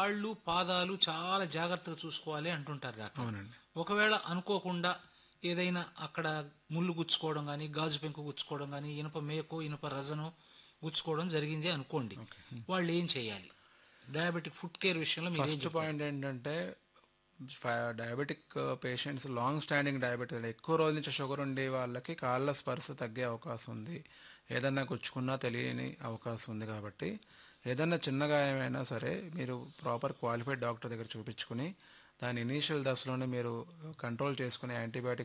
కాళ్ళు పాదాలు చాలా జాగ్రత్తగా చూసుకోవాలి అంటుంటారు డాక్టర్ అవునండి ఒకవేళ అనుకోకుండా ఏదైనా అక్కడ ముళ్ళు గుచ్చుకోవడం కానీ గాజు పెంకు గుచ్చుకోవడం కానీ ఇనుప మేకో ఇనుప రజను గుచ్చుకోవడం జరిగింది అనుకోండి వాళ్ళు ఏం చేయాలి డయాబెటిక్ ఫుడ్ కేర్ విషయంలో మీరు ఏం ఫస్ట్ పాయింట్ ఏంటంటే diabetic patients long standing diabetic ఎక్కువ రోజుల నుంచి షుగర్ ఉండే వాళ్ళకి కాళ్ళ స్పర్శ తగ్గే అవకాశం ఉంది ఏదన్నా గుచ్చుకున్నా తెలియని అవకాశం ఉంది కాబట్టి ఏదన్నా చిన్న గాయమైనా సరే మీరు ప్రాపర్ క్వాలిఫైడ్ డాక్టర్ దగ్గర చూపించుకుని దాని ఇనీషియల్ దశలోనే మీరు కంట్రోల్ చేసుకుని యాంటీబయాటిక్స్